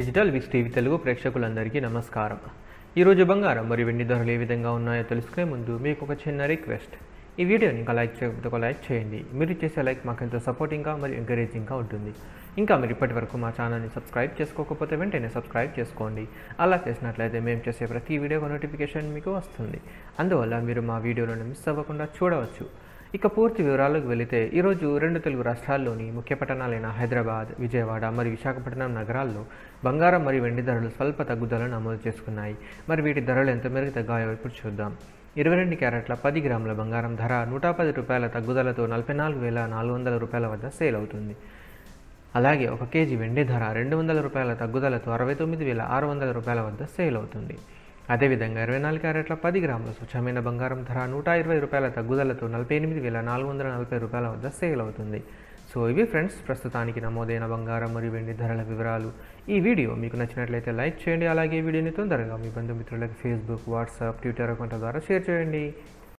digital Vicks TV Telugu ప్రేక్షకులందరికీ నమస్కారం ఈరోజు బంగారం మరియు వెండి ధరలు ఏ విధంగా ఉన్నాయో తెలుసుకునే ముందు మీకు ఒక చిన్న రిక్వెస్ట్ ఈ వీడియోని ఇంకా లైక్ చేయకపోతే ఒక లైక్ చేయండి మీరు చేసే లైక్ మాకు ఎంతో సపోర్టింగ్గా మరియు ఎంకరేజింగ్గా ఉంటుంది ఇంకా మీరు ఇప్పటి వరకు మా ఛానల్ని సబ్స్క్రైబ్ చేసుకోకపోతే వెంటనే సబ్స్క్రైబ్ చేసుకోండి అలా చేసినట్లయితే మేము చేసే ప్రతి వీడియో నోటిఫికేషన్ మీకు వస్తుంది అందువల్ల మీరు మా వీడియోలను మిస్ అవ్వకుండా చూడవచ్చు ఇక పూర్తి వివరాలకు వెళితే ఈరోజు రెండు తెలుగు రాష్ట్రాల్లోని ముఖ్య పట్టణాలైన హైదరాబాద్ విజయవాడ మరియు విశాఖపట్నం నగరాల్లో బంగారం మరియు వెండి ధరలు స్వల్ప తగ్గుదలను నమోదు చేసుకున్నాయి మరి వీటి ధరలు ఎంత మేరకు తగ్గాయో ఇప్పుడు చూద్దాం ఇరవై రెండు క్యారెట్ల పది గ్రాముల బంగారం ధర నూట పది రూపాయల తగ్గుదలతో నలభై నాలుగు వేల నాలుగు వందల రూపాయల వద్ద సేల్ అవుతుంది అలాగే ఒక కేజీ వెండి ధర రెండు వందల రూపాయల తగ్గుదలతో అరవై తొమ్మిది వేల ఆరు వందల రూపాయల వద్ద సేల్ అవుతుంది అదేవిధంగా ఇరవై నాలుగు క్యారెట్ల పది గ్రాముల స్వచ్ఛమైన బంగారం ధర నూట ఇరవై రూపాయల తగ్గుదలతో నలభై ఎనిమిది వేల నాలుగు వందల నలభై రూపాయల వద్ద సేల్ అవుతుంది సో ఇవి ఫ్రెండ్స్ ప్రస్తుతానికి నమోదైన బంగారం మరియు వెండి ధరల వివరాలు ఈ వీడియో మీకు నచ్చినట్లయితే లైక్ చేయండి అలాగే ఈ వీడియోని తొందరగా మీ బంధుమిత్రులకి ఫేస్బుక్ వాట్సాప్ ట్విట్టర్ అకౌంట్ ద్వారా షేర్ చేయండి